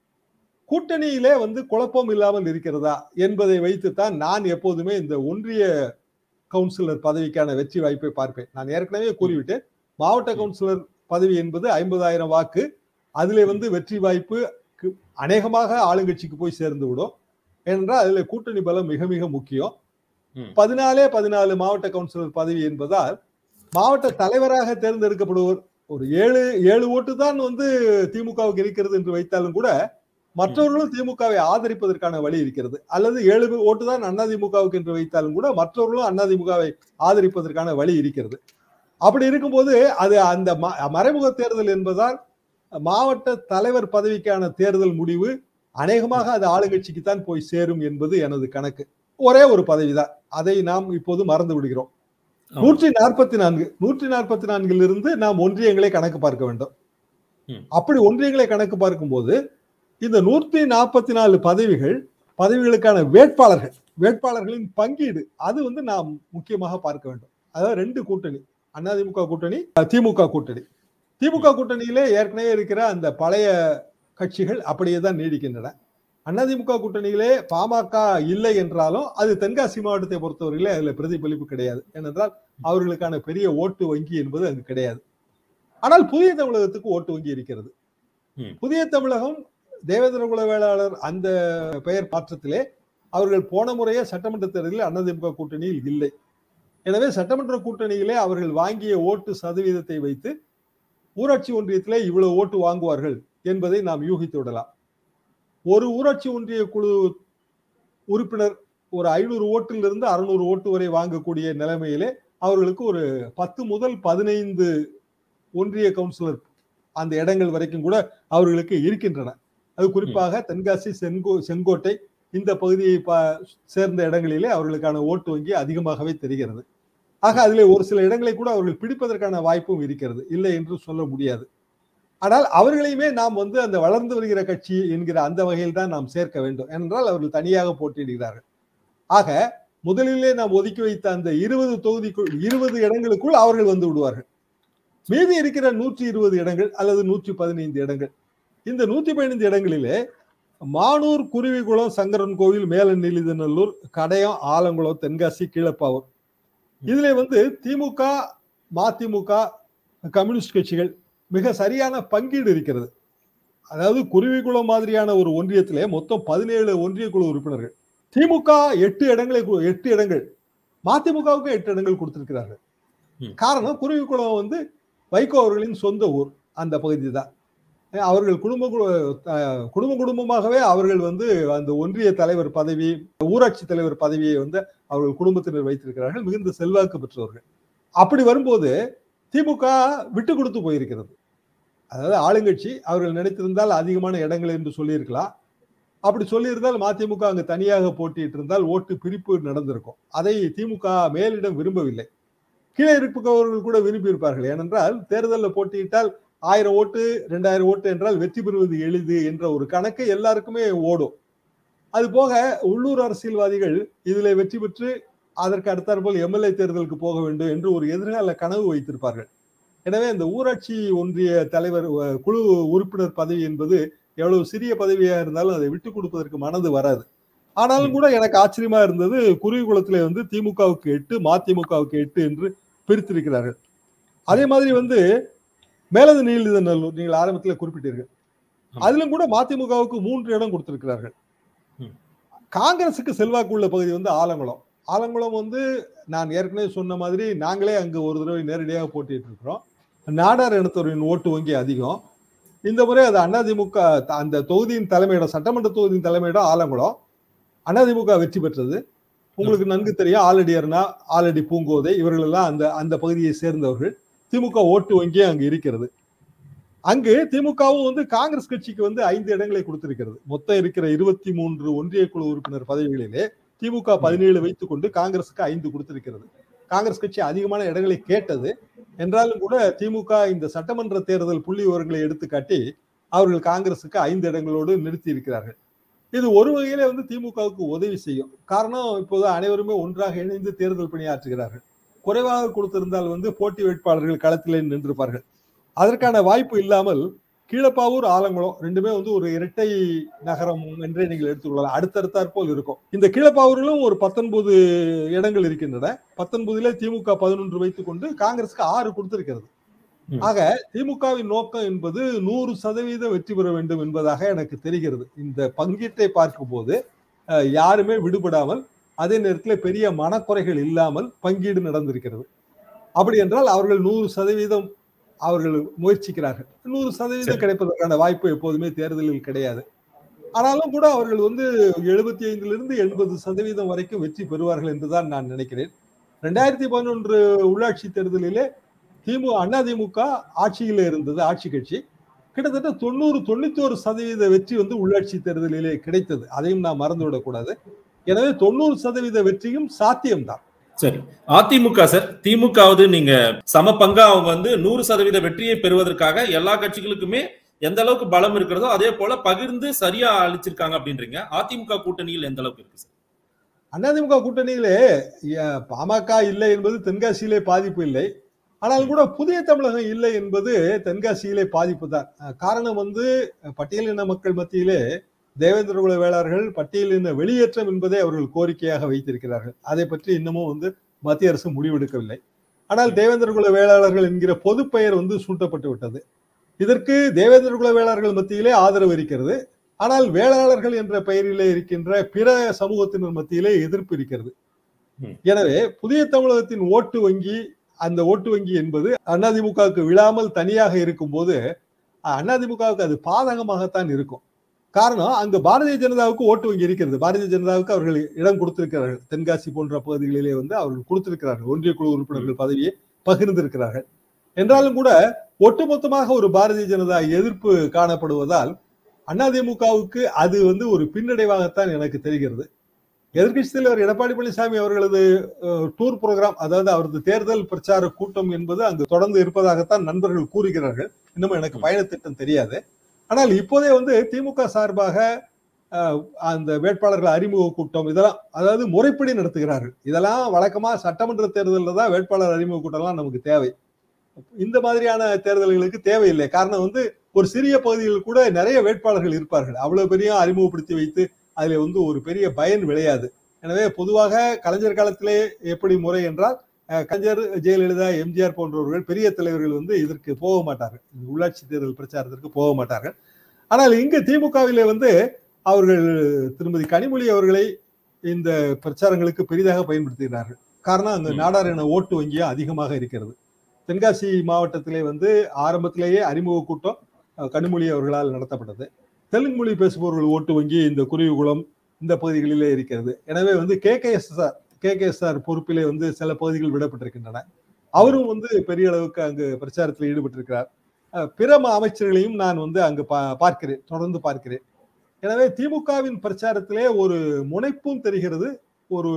கூட்டணியிலே வந்து குழப்பம் இல்லாமல் இருக்கிறதா என்பதை வைத்துத்தான் நான் எப்போதுமே இந்த ஒன்றிய கவுன்சிலர் பதவிக்கான வெற்றி வாய்ப்பை பார்ப்பேன் நான் ஏற்கனவே கூறிவிட்டேன் மாவட்ட கவுன்சிலர் பதவி என்பது ஐம்பதாயிரம் வாக்கு அதிலே வந்து வெற்றி வாய்ப்பு கு- அநேகமாக ஆளுங்கட்சிக்கு போய் சேர்ந்து விடும் ஏனென்றால் அதுல கூட்டணி பலம் மிக மிக முக்கியம் ம். பதினாலே பதினாலு மாவட்ட கவுன்சிலர் பதவி என்பதால் மாவட்ட தலைவராக தேர்ந்தெடுக்கப்படுவர் ஒரு ஏழு ஏழு ஓட்டு தான் வந்து திமுகவுக்கு இருக்கிறது என்று வைத்தாலும் கூட மற்றவர்களும் திமுகவை ஆதரிப்பதற்கான வழி இருக்கிறது அல்லது ஏழு ஓட்டு தான் அதிமுகவுக்கு என்று வைத்தாலும் கூட மற்றவர்களும் அதிமுகவை ஆதரிப்பதற்கான வழி இருக்கிறது அப்படி இருக்கும்போது அது அந்த ம- மறைமுக தேர்தல் என்பதால் மாவட்ட தலைவர் பதவிக்கான தேர்தல் முடிவு அநேகமாக அது ஆளுங்கட்சிக்கு தான் போய் சேரும் என்பது எனது கணக்கு ஒரே ஒரு பதவிதான் அதை நாம் இப்போது மறந்து விடுகிறோம் ஆமா. நூற்றி நாற்பத்தி நான்கு நூற்றி நாற்பத்தி நான்கில் இருந்து நாம் ஒன்றியங்களை கணக்கு பார்க்க வேண்டும் ம். அப்படி ஒன்றியங்களை கணக்கு பார்க்கும்போது இந்த நூற்றி நாற்பத்தி நாலு பதவிகள் பதவிகளுக்கான வேட்பாளர்கள் வேட்பாளர்களின் பங்கீடு அது வந்து நாம் முக்கியமாக பார்க்க வேண்டும் அதாவது ரெண்டு கூட்டணி அதிமுக கூட்டணி திமுக கூட்டணி திமுக கூட்டணியிலே ஏற்கனவே இருக்கிற அந்த பழைய கட்சிகள் அப்படியே தான் நீடிக்கின்றன அதிமுக கூட்டணியிலே பாமக இல்லை என்றாலும் அது தென்காசி மாவட்டத்தை பொறுத்தவரையிலே அதுல பிரதிபலிப்பு கிடையாது ஏனென்றால் அவர்களுக்கான பெரிய ஓட்டு வங்கி என்பது அங்கு கிடையாது ஆனால் புதிய தமிழகத்துக்கு ஓட்டு வங்கி இருக்கிறது ம். புதிய தமிழகம் தேவேந்திர குல வேளாளர் அந்த பெயர் மாற்றத்திலே அவர்கள் போன முறையே சட்டமன்ற தேர்தலில் அதிமுக கூட்டணியில் இல்லை எனவே சட்டமன்ற கூட்டணியிலே அவர்கள் வாங்கிய ஓட்டு சதவீதத்தை வைத்து ஊராட்சி ஒன்றியத்திலே இவ்வளவு ஓட்டு வாங்குவார்கள் என்பதை நாம் யூகித்து விடலாம் ஒரு ஊராட்சி ஒன்றிய குழு உறுப்பினர் ஒரு ஐநூறு ஓட்டிலிருந்து அறுநூறு ஓட்டு வரை வாங்கக்கூடிய நிலைமையிலே அவர்களுக்கு ஒரு பத்து முதல் பதினைந்து ஒன்றிய கவுன்சிலர் அந்த இடங்கள் வரைக்கும் கூட அவர்களுக்கு இருக்கின்றன அது குறிப்பாக தென்காசி செங்கோ செங்கோட்டை இந்த பகுதியை ப- சேர்ந்த இடங்களிலே அவர்களுக்கான ஓட்டு வங்கி அதிகமாகவே தெரிகிறது ஆக அதிலே ஒரு சில இடங்களை கூட அவர்கள் பிடிப்பதற்கான வாய்ப்பும் இருக்கிறது இல்லை என்று சொல்ல முடியாது ஆனால் அவர்களையுமே நாம் வந்து அந்த வளர்ந்து வருகிற கட்சி என்கிற அந்த வகையில் தான் நாம் சேர்க்க வேண்டும் ஏனென்றால் அவர்கள் தனியாக போட்டியிடுகிறார்கள் ஆக முதலிலே நாம் ஒதுக்கி வைத்த அந்த இருபது தொகுதிக்குள் இருபது இடங்களுக்குள் அவர்கள் வந்து விடுவார்கள் மீதி இருக்கிற நூற்றி இருபது இடங்கள் அல்லது நூற்றி பதினைந்து இடங்கள் இந்த நூற்றி பதினைந்து இடங்களிலே மானூர் குருவிகுளம் சங்கரன் கோவில் மேலநெல்லிதநல்லூர் கடையம் ஆலங்குளம் தென்காசி கீழப்பாவூர் இதுல வந்து திமுக மதிமுக கம்யூனிஸ்ட் கட்சிகள் மிக சரியான பங்கீடு இருக்கிறது அதாவது குருவிக்குளம் மாதிரியான ஒரு ஒன்றியத்திலே மொத்தம் பதினேழு ஒன்றிய குழு உறுப்பினர்கள் திமுக எட்டு இடங்களை கு- எட்டு இடங்கள் மதிமுகவுக்கு எட்டு இடங்கள் கொடுத்திருக்கிறார்கள் ம். காரணம் குருவிக்குளம் வந்து வைகோ அவர்களின் சொந்த ஊர் அந்த பகுதி தான் அவர்கள் குடும்ப கு- அஹ் குடும்ப குடும்பமாகவே அவர்கள் வந்து அந்த ஒன்றிய தலைவர் பதவி ஊராட்சி தலைவர் பதவியை வந்து அவர்கள் குடும்பத்தினர் வைத்திருக்கிறார்கள் மிகுந்த செல்வாக்கு பெற்றவர்கள் அப்படி வரும்போது திமுக விட்டு கொடுத்து போயிருக்கிறது அதாவது ஆளுங்கட்சி அவர்கள் நினைத்திருந்தால் அதிகமான இடங்கள் என்று சொல்லியிருக்கலாம் அப்படி சொல்லியிருந்தால் மதிமுக அங்கு தனியாக போட்டியிட்டு இருந்தால் ஓட்டு பிரிப்பு நடந்திருக்கும் அதை திமுக மேலிடம் விரும்பவில்லை கீழே இருப்பவர்கள் கூட விரும்பி இருப்பார்கள் ஏனென்றால் தேர்தலில் போட்டியிட்டால் ஆயிரம் ஓட்டு ரெண்டாயிரம் ஓட்டு என்றால் வெற்றி பெறுவது எளிது என்ற ஒரு கணக்கு எல்லாருக்குமே ஓடும் அது போக உள்ளூர் அரசியல்வாதிகள் இதில் வெற்றி பெற்று அதற்கு அடுத்தாற்போல் எம்எல்ஏ தேர்தலுக்கு போக வேண்டும் என்று ஒரு எதிர்கால கனவு வைத்திருப்பார்கள் எனவே இந்த ஊராட்சி ஒன்றிய தலைவர் அஹ், குழு உறுப்பினர் பதவி என்பது எவ்வளவு சிறிய பதவியாக இருந்தாலும் அதை விட்டு கொடுப்பதற்கு மனது வராது ஆனாலும் கூட எனக்கு ஆச்சரியமா இருந்தது குருவிகுளத்திலே வந்து திமுகவுக்கு எட்டு மதிமுகவுக்கு எட்டு என்று பிரித்திருக்கிறார்கள் அதே மாதிரி வந்து மேலது நீலநல்லூர் நீங்கள் ஆரம்பத்தில் குறிப்பிட்டீர்கள் ஆமா. அதிலும் கூட மதிமுகவுக்கு மூன்று இடம் கொடுத்திருக்கிறார்கள் ம். காங்கிரசுக்கு செல்வாக்கு உள்ள பகுதி வந்து ஆலங்குளம் ஆலங்குளம் வந்து நான் ஏற்கனவே சொன்ன மாதிரி நாங்களே அங்கு ஒரு தடவை நேரடியாக போட்டிட்டு இருக்கிறோம் நாடார் இனத்தவரின் ஓட்டு வங்கி அதிகம் இந்த முறை அது அதிமுக அந்த தொகுதியின் தலைமையிடம் சட்டமன்ற தொகுதியின் தலைமையிடம் ஆலங்குளம் அதிமுக வெற்றி பெற்றது உங்களுக்கு நன்கு தெரியும் ஆலடி அருணா ஆலடி பூங்கோதை இவர்கள் எல்லாம் அந்த அந்த பகுதியை சேர்ந்தவர்கள் திமுக ஓட்டு வங்கி அங்கு இருக்கிறது அங்கு திமுகவும் வந்து காங்கிரஸ் கட்சிக்கு வந்து ஐந்து இடங்களை கொடுத்திருக்கிறது மொத்தம் இருக்கிற இருபத்தி மூன்று ஒன்றிய குழு உறுப்பினர் பதவிகளிலே திமுக பதினேழு வைத்துக் கொண்டு காங்கிரசுக்கு ஐந்து கொடுத்திருக்கிறது காங்கிரஸ் கட்சி அதிகமான இடங்களை கேட்டது என்றாலும் கூட திமுக இந்த சட்டமன்ற தேர்தல் புள்ளி விவரங்களை எடுத்துக்காட்டி அவர்கள் காங்கிரசுக்கு ஐந்து இடங்களோடு நிறுத்தி இருக்கிறார்கள் இது ஒரு வகையில வந்து திமுகவுக்கு உதவி செய்யும் காரணம் இப்போது அனைவருமே ஒன்றாக இணைந்து தேர்தல் பணியாற்றுகிறார்கள் குறைவாக கொடுத்திருந்தால் வந்து போட்டி வேட்பாளர்கள் களத்திலே நின்றிருப்பார்கள் அதற்கான வாய்ப்பு இல்லாமல் கீழப்பாவூர் ஆலங்குளம் ரெண்டுமே வந்து ஒரு இரட்டை நகரம் என்றே நீங்கள் எடுத்துக்கொள்ளலாம் அடுத்தடுத்தாற் போல் இருக்கும் இந்த கீழப்பாவூரிலும் ஒரு பத்தொன்பது இடங்கள் இருக்கின்றன பத்தொன்பதுல திமுக பதினொன்று வைத்துக் கொண்டு காங்கிரஸுக்கு ஆறு கொடுத்திருக்கிறது ம். ஆக திமுகவின் நோக்கம் என்பது நூறு சதவீதம் வெற்றி பெற வேண்டும் என்பதாக எனக்கு தெரிகிறது இந்த பங்கீட்டை பார்க்கும்போது அஹ், யாருமே விடுபடாமல் அதே நேரத்தில் பெரிய மனக்குறைகள் இல்லாமல் பங்கீடு நடந்திருக்கிறது அப்படி என்றால் அவர்கள் நூறு சதவீதம் அவர்கள் முயற்சிக்கிறார்கள் நூறு சதவீதம் சரி. கிடைப்பதற்கான வாய்ப்பு எப்போதுமே தேர்தலில் கிடையாது ஆனாலும் கூட அவர்கள் வந்து எழுபத்தி ஐந்திலிருந்து எண்பது சதவீதம் வரைக்கும் வெற்றி பெறுவார்கள் என்றுதான் நான் நினைக்கிறேன் ரெண்டாயிரத்தி பதினொன்று உள்ளாட்சி தேர்தலிலே திமுக அதிமுக ஆட்சியில இருந்தது ஆட்சி கட்சி கிட்டத்தட்ட தொண்ணூறு தொண்ணூத்தி சதவீத வெற்றி வந்து உள்ளாட்சி தேர்தலிலே கிடைத்தது அதையும் நாம் மறந்துவிடக்கூடாது எனவே தொண்ணூறு சதவீத வெற்றியும் சாத்தியம்தான் சரி அதிமுக சார் திமுகவது நீங்க சம பங்கா அவங்க வந்து நூறு சதவீத வெற்றியை பெறுவதற்காக எல்லா கட்சிகளுக்குமே எந்த அளவுக்கு பலம் இருக்கிறதோ அதே போல பகிர்ந்து சரியா அளிச்சிருக்காங்க அப்படின்றீங்க அதிமுக கூட்டணியில் எந்த அளவுக்கு இருக்கு சார் அதிமுக கூட்டணியிலே அஹ், பாமக இல்லை என்பது தென்காசியிலே பாதிப்பு இல்லை ஆனால் கூட புதிய தமிழகம் இல்லை என்பது தென்காசியிலே பாதிப்பு தான் அஹ், காரணம் வந்து அஹ், பட்டியலின மக்கள் மத்தியிலே தேவேந்திர குல வேளாளர்கள் பட்டியலின வெளியேற்றம் என்பதை அவர்கள் கோரிக்கையாக வைத்திருக்கிறார்கள் அதை பற்றி இன்னமும் வந்து மத்திய அரசு முடிவெடுக்கவில்லை ஆனால் தேவேந்திர குல வேளாளர்கள் என்கிற பொது பெயர் வந்து சூட்டப்பட்டு விட்டது இதற்கு தேவேந்திர குல வேளாளர்கள் மத்தியிலே ஆதரவு இருக்கிறது ஆனால் வேளாளர்கள் என்ற பெயரிலே இருக்கின்ற பிற சமூகத்தினர் மத்தியிலே எதிர்ப்பு இருக்கிறது ம். எனவே புதிய தமிழகத்தின் ஓட்டு வங்கி அந்த ஓட்டு வங்கி என்பது அதிமுகவுக்கு விழாமல் தனியாக இருக்கும்போது அதிமுகவுக்கு அது பாதகமாகத்தான் இருக்கும் காரணம் அங்க பாரதிய ஜனதாவுக்கு ஓட்டு வங்கி இருக்கிறது பாரதிய ஜனதாவுக்கு அவர்கள் இடம் கொடுத்திருக்கிறார்கள் தென்காசி போன்ற பகுதிகளிலே வந்து அவர்கள் கொடுத்திருக்கிறார்கள் ஒன்றிய குழு உறுப்பினர்கள் பதவியை பகிர்ந்திருக்கிறார்கள் என்றாலும் கூட ஒட்டுமொத்தமாக ஒரு பாரதிய ஜனதா எதிர்ப்பு காணப்படுவதால் அதிமுகவுக்கு அது வந்து ஒரு பின்னடைவாகத்தான் எனக்கு தெரிகிறது எதிர்க்கட்சி தலைவர் எடப்பாடி பழனிசாமி அவர்களது அஹ், டூர் புரோகிராம் அதாவது அவரது தேர்தல் பிரச்சார கூட்டம் என்பது அங்கு தொடர்ந்து இருப்பதாகத்தான் நண்பர்கள் கூறுகிறார்கள் இன்னும் எனக்கு பயணத்திட்டம் தெரியாது ஆனால் இப்போதே வந்து திமுக சார்பாக அஹ், அந்த வேட்பாளர்கள் அறிமுக கூட்டம் இதெல்லாம் அதாவது முறைப்படி நடத்துகிறார்கள் இதெல்லாம் வழக்கமா சட்டமன்ற தேர்தலில் தான் வேட்பாளர் அறிமுக கூட்டம்லாம் நமக்கு தேவை இந்த மாதிரியான தேர்தல்களுக்கு தேவையில்லை காரணம் வந்து ஒரு சிறிய பகுதியில் கூட நிறைய வேட்பாளர்கள் இருப்பார்கள் அவ்வளவு பெரிய அறிமுகப்படுத்தி வைத்து அதுல வந்து ஒரு பெரிய பயன் விளையாது எனவே பொதுவாக கலைஞர் காலத்திலே எப்படி முறை என்றால் அஹ், கலைஞர் ஜெயலலிதா எம்ஜிஆர் போன்றவர்கள் பெரிய தலைவர்கள் வந்து இதற்கு போக மாட்டார்கள் இந்த உள்ளாட்சி தேர்தல் பிரச்சாரத்திற்கு போக மாட்டார்கள் ஆனால் இங்கு திமுகவிலே வந்து அவர்கள் திருமதி கனிமொழி அவர்களை இந்த பிரச்சாரங்களுக்கு பெரிதாக பயன்படுத்துகிறார்கள் காரணம் அங்கு ம். நாடார் என ஓட்டு வங்கியும் அதிகமாக இருக்கிறது தென்காசி மாவட்டத்திலே வந்து ஆரம்பத்திலேயே அறிமுக கூட்டம் அஹ், கனிமொழி அவர்களால் நடத்தப்பட்டது தெலுங்கு மொழி பேசுபவர்கள் ஓட்டு வங்கி இந்த குருவிகுளம் இந்த பகுதிகளிலே இருக்கிறது எனவே வந்து K K S R K K S R பொறுப்பிலே வந்து சில பகுதிகள் விடப்பட்டிருக்கின்றன அவரும் வந்து பெரிய அளவுக்கு அங்கு பிரச்சாரத்தில் ஈடுபட்டிருக்கிறார் அஹ், பிற ம- அமைச்சர்களையும் நான் வந்து அங்கு பா- பார்க்கிறேன் தொடர்ந்து பார்க்கிறேன் எனவே திமுகவின் பிரச்சாரத்திலே ஒரு முனைப்பும் தெரிகிறது ஒரு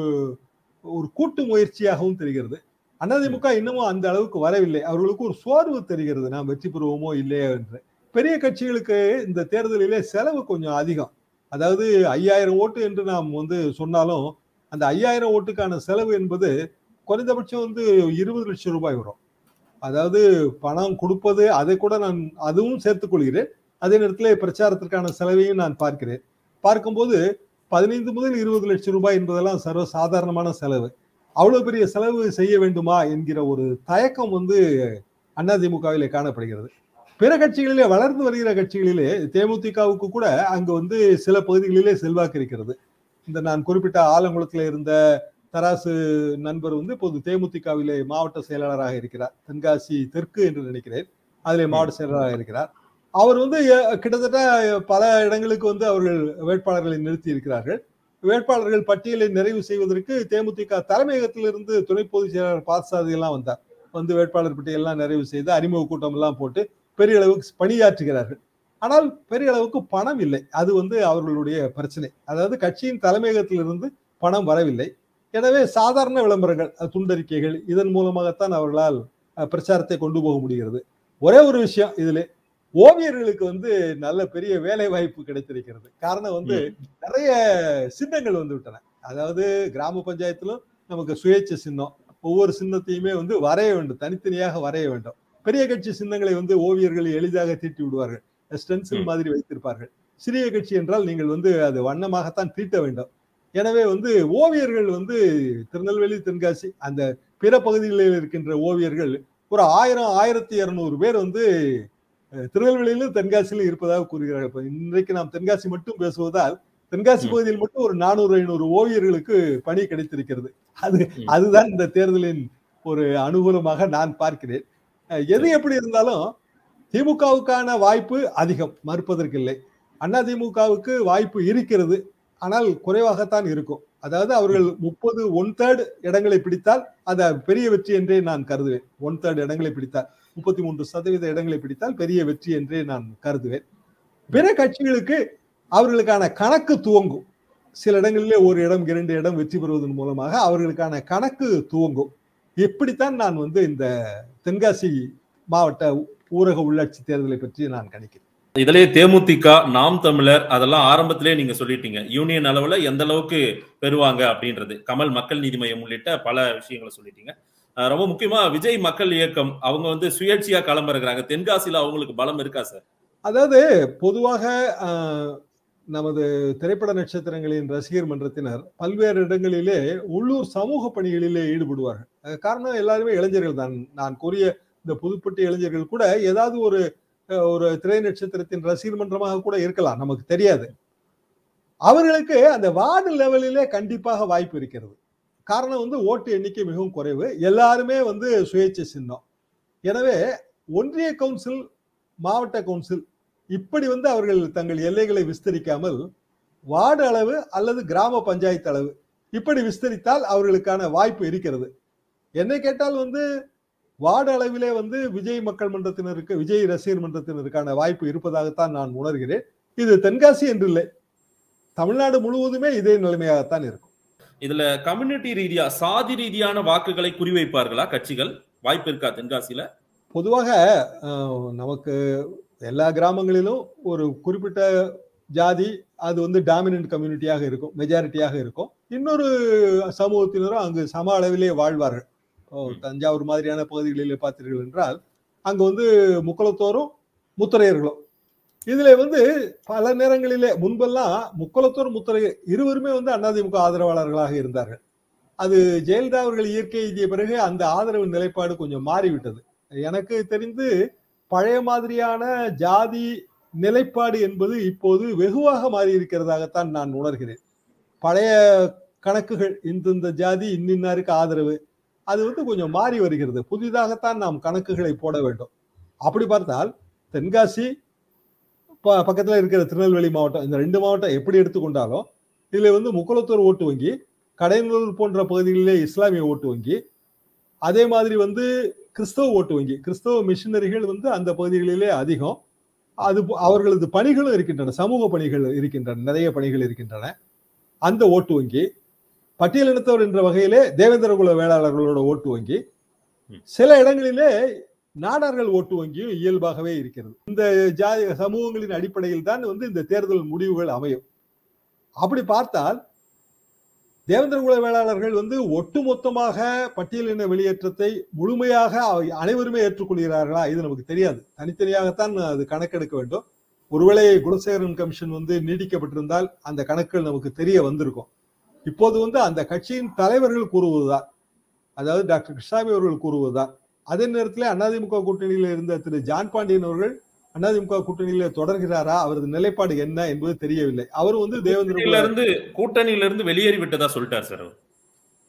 ஒரு கூட்டு முயற்சியாகவும் தெரிகிறது அதிமுக இன்னமும் அந்த அளவுக்கு வரவில்லை அவர்களுக்கு ஒரு சோர்வு தெரிகிறது நாம் வெற்றி பெறுவோமோ இல்லையோ என்று பெரிய கட்சிகளுக்கு இந்த தேர்தலிலே செலவு கொஞ்சம் அதிகம் அதாவது ஐயாயிரம் ஓட்டு என்று நாம் வந்து சொன்னாலும் அந்த ஐயாயிரம் ஓட்டுக்கான செலவு என்பது குறைந்தபட்சம் வந்து இருபது லட்சம் ரூபாய் வரும் அதாவது பணம் கொடுப்பது அதை கூட நான் அதுவும் சேர்த்துக் கொள்கிறேன் அதே நேரத்தில் பிரச்சாரத்திற்கான செலவையும் நான் பார்க்கிறேன் பார்க்கும்போது பதினைந்து முதல் இருபது லட்சம் ரூபாய் என்பதெல்லாம் சர்வ சாதாரணமான செலவு அவ்வளவு பெரிய செலவு செய்ய வேண்டுமா என்கிற ஒரு தயக்கம் வந்து அதிமுகவிலே காணப்படுகிறது பிற கட்சிகளிலே வளர்ந்து வருகிற கட்சிகளிலே தேமுதிகவுக்கு கூட அங்கு வந்து சில பகுதிகளிலே செல்வாக்கு இருக்கிறது இந்த நான் குறிப்பிட்ட ஆலங்குளத்தில் இருந்த தராசு நண்பர் வந்து இப்போது தேமுதிகவிலே மாவட்ட செயலாளராக இருக்கிறார் தென்காசி தெற்கு என்று நினைக்கிறேன் அதிலே மாவட்ட செயலாளராக இருக்கிறார் அவர் வந்து அஹ், கிட்டத்தட்ட பல இடங்களுக்கு வந்து அவர்கள் வேட்பாளர்களை நிறுத்தி இருக்கிறார்கள் வேட்பாளர்கள் பட்டியலை நிறைவு செய்வதற்கு தேமுதிக தலைமையகத்திலிருந்து துணை பொதுச் செயலாளர் பாசாதி எல்லாம் வந்தார் வந்து வேட்பாளர் பட்டியெல்லாம் நிறைவு செய்து அறிமுக கூட்டம் எல்லாம் போட்டு பெரிய அளவுக்கு பணியாற்றுகிறார்கள் ஆனால் பெரிய அளவுக்கு பணம் இல்லை அது வந்து அவர்களுடைய பிரச்சனை அதாவது கட்சியின் தலைமையகத்திலிருந்து பணம் வரவில்லை எனவே சாதாரண விளம்பரங்கள் அஹ், துண்டறிக்கைகள் இதன் மூலமாகத்தான் அவர்களால் அஹ், பிரச்சாரத்தை கொண்டு போக முடிகிறது ஒரே ஒரு விஷயம் இதுல ஓவியர்களுக்கு வந்து நல்ல பெரிய வேலை வாய்ப்பு கிடைத்திருக்கிறது காரணம் வந்து நிறைய சின்னங்கள் வந்து விட்டன அதாவது கிராம பஞ்சாயத்திலும் நமக்கு சுயேட்சை சின்னம் ஒவ்வொரு சின்னத்தையுமே வந்து வரைய வேண்டும் தனித்தனியாக வரைய வேண்டும் பெரிய கட்சி சின்னங்களை வந்து ஓவியர்கள் எளிதாக தீட்டி விடுவார்கள் ஸ்டென்சில் ம். மாதிரி வைத்திருப்பார்கள் சிறிய கட்சி என்றால் நீங்கள் வந்து அது வண்ணமாகத்தான் தீட்ட வேண்டும் எனவே வந்து ஓவியர்கள் வந்து திருநெல்வேலி தென்காசி அந்த பிற பகுதிகளில் இருக்கின்ற ஓவியர்கள் ஒரு ஆயிரம் ஆயிரத்தி இருநூறு பேர் வந்து அஹ், திருநெல்வேலியிலும் தென்காசியிலும் இருப்பதாக கூறுகிறார்கள் இப்ப இன்றைக்கு நாம் தென்காசி மட்டும் பேசுவதால் தென்காசி ம். பகுதியில் மட்டும் ஒரு நானூறு ஐநூறு ஓவியர்களுக்கு பணி கிடைத்திருக்கிறது அது ம். அதுதான் இந்த தேர்தலின் ஒரு அனுகூலமாக நான் பார்க்கிறேன் அஹ், எது எப்படி இருந்தாலும் திமுகவுக்கான வாய்ப்பு அதிகம் மறுப்பதற்கில்லை அண்ணா திமுகவுக்கு வாய்ப்பு இருக்கிறது ஆனால் குறைவாகத்தான் இருக்கும் அதாவது அவர்கள் முப்பது ஒன் தேர்ட் இடங்களை பிடித்தால் அது பெரிய வெற்றி என்றே நான் கருதுவேன் ஒன் தேர்ட் இடங்களை பிடித்தால் முப்பத்தி மூன்று சதவீத இடங்களை பிடித்தால் பெரிய வெற்றி என்றே நான் கருதுவேன் பிற கட்சிகளுக்கு அவர்களுக்கான கணக்கு துவங்கும் சில இடங்களிலே ஒரு இடம் இரண்டு இடம் வெற்றி பெறுவதன் மூலமாக அவர்களுக்கான கணக்கு துவங்கும் எப்படித்தான் நான் வந்து இந்த தென்காசி மாவட்ட ஊரக உள்ளாட்சி தேர்தலை பற்றி நான் கணிக்கிறேன் இதுலயே தேமுதிக நாம் தமிழர் அதெல்லாம் ஆரம்பத்திலே நீங்க சொல்லிட்டீங்க யூனியன் அளவுல எந்த அளவுக்கு பெறுவாங்க அப்படின்றது கமல் மக்கள் நீதி மையம் உள்ளிட்ட பல விஷயங்களை சொல்லிட்டீங்க அஹ் ரொம்ப முக்கியமா விஜய் மக்கள் இயக்கம் அவங்க வந்து சுயேட்சையா களமிறங்குறாங்க தென்காசியில அவங்களுக்கு பலம் இருக்கா சார் அதாவது பொதுவாக ஆஹ், நமது திரைப்பட நட்சத்திரங்களின் ரசிகர் மன்றத்தினர் பல்வேறு இடங்களிலே உள்ளூர் சமூக பணிகளிலே ஈடுபடுவார்கள் அது காரணம் எல்லாருமே இளைஞர்கள் தான் நான் கூறிய இந்த புதுப்பட்டி இளைஞர்கள் கூட ஏதாவது ஒரு அஹ், ஒரு திரை நட்சத்திரத்தின் ரசிகர் மன்றமாக கூட இருக்கலாம் நமக்கு தெரியாது அவர்களுக்கு அந்த வார்டு லெவலிலே கண்டிப்பாக வாய்ப்பு இருக்கிறது காரணம் வந்து ஓட்டு எண்ணிக்கை மிகவும் குறைவு எல்லாருமே வந்து சுயேட்சை சின்னம் எனவே ஒன்றிய கவுன்சில் மாவட்ட கவுன்சில் இப்படி வந்து அவர்கள் தங்கள் எல்லைகளை விஸ்தரிக்காமல் வார்டு அளவு அல்லது கிராம பஞ்சாயத்து அளவு இப்படி விஸ்தரித்தால் அவர்களுக்கான வாய்ப்பு இருக்கிறது என்னை கேட்டால் வந்து வார்டு அளவிலே வந்து விஜய் மக்கள் மன்றத்தினருக்கு விஜய் ரசிகர் மன்றத்தினருக்கான வாய்ப்பு இருப்பதாகத்தான் நான் உணர்கிறேன் இது தென்காசி என்று இல்லை தமிழ்நாடு முழுவதுமே இதே நிலைமையாகத்தான் இருக்கும் இதுல கம்யூனிட்டி ரீதியா சாதி ரீதியான வாக்குகளை குறிவைப்பார்களா கட்சிகள் வாய்ப்பு இருக்கா தென்காசியில பொதுவாக அஹ், நமக்கு எல்லா கிராமங்களிலும் ஒரு குறிப்பிட்ட ஜாதி அது வந்து டாமினன்ட் கம்யூனிட்டியாக இருக்கும் மெஜாரிட்டியாக இருக்கும் இன்னொரு சமூகத்தினரும் அங்கு சம அளவிலே வாழ்வார்கள் இப்போ ம். தஞ்சாவூர் மாதிரியான பகுதிகளிலே பார்த்தீர்கள் என்றால் அங்க வந்து முக்குளத்தோரும் முத்தரையர்களும் இதுல வந்து பல நேரங்களிலே முன்பெல்லாம் முக்குளத்தோர் முத்தரையர் இருவருமே வந்து அதிமுக ஆதரவாளர்களாக இருந்தார்கள் அது ஜெயலலிதா அவர்கள் இயற்கை எய்திய பிறகு அந்த ஆதரவு நிலைப்பாடு கொஞ்சம் மாறிவிட்டது எனக்கு தெரிந்து பழைய மாதிரியான ஜாதி நிலைப்பாடு என்பது இப்போது வெகுவாக மாறி இருக்கிறதாகத்தான் நான் உணர்கிறேன் பழைய கணக்குகள் இந்தந்த ஜாதி இன்னின்னாருக்கு ஆதரவு அது வந்து கொஞ்சம் மாறி வருகிறது புதிதாகத்தான் நாம் கணக்குகளை போட வேண்டும் அப்படி பார்த்தால் தென்காசி ப- பக்கத்துல இருக்கிற திருநெல்வேலி மாவட்டம் இந்த ரெண்டு மாவட்டம் எப்படி எடுத்துக்கொண்டாலும் இதுல வந்து முக்குளத்தூர் ஓட்டு வங்கி கடையனூர் போன்ற பகுதிகளிலே இஸ்லாமிய ஓட்டு வங்கி அதே மாதிரி வந்து கிறிஸ்தவ ஓட்டு வங்கி கிறிஸ்தவ மிஷினரிகள் வந்து அந்த பகுதிகளிலே அதிகம் அது போ- அவர்களது பணிகளும் இருக்கின்றன சமூக பணிகள் இருக்கின்றன நிறைய பணிகள் இருக்கின்றன அந்த ஓட்டு வங்கி பட்டியலினத்தவர் என்ற வகையிலே தேவேந்திர குல வேளாளர்களோட ஓட்டு வங்கி ம். சில இடங்களிலே நாடார்கள் ஓட்டு வங்கியும் இயல்பாகவே இருக்கிறது இந்த ஜாதி சமூகங்களின் அடிப்படையில் தான் வந்து இந்த தேர்தல் முடிவுகள் அமையும் அப்படி பார்த்தால் தேவேந்திர குல வேளாளர்கள் வந்து ஒட்டுமொத்தமாக பட்டியலின வெளியேற்றத்தை முழுமையாக அவை- அனைவருமே ஏற்றுக்கொள்கிறார்களா இது நமக்கு தெரியாது தனித்தனியாகத்தான் அது கணக்கெடுக்க வேண்டும் ஒருவேளை குணசேகரன் கமிஷன் வந்து நீடிக்கப்பட்டிருந்தால் அந்த கணக்குகள் நமக்கு தெரிய வந்திருக்கும் இப்போது வந்து அந்த கட்சியின் தலைவர்கள் கூறுவதுதான் அதாவது டாக்டர் கிருஷ்ணாமி அவர்கள் கூறுவதுதான் அதே நேரத்தில் அதிமுக கூட்டணியில் இருந்த திரு ஜான் பாண்டியன் அவர்கள் அதிமுக கூட்டணியில தொடர்கிறாரா அவரது நிலைப்பாடு என்ன என்பது தெரியவில்லை அவர் வந்து தேவேந்திர கூட்டணியில குல இருந்து கூட்டணியில இருந்து வெளியேறி விட்டதா சொல்லிட்டார் சார் அவர்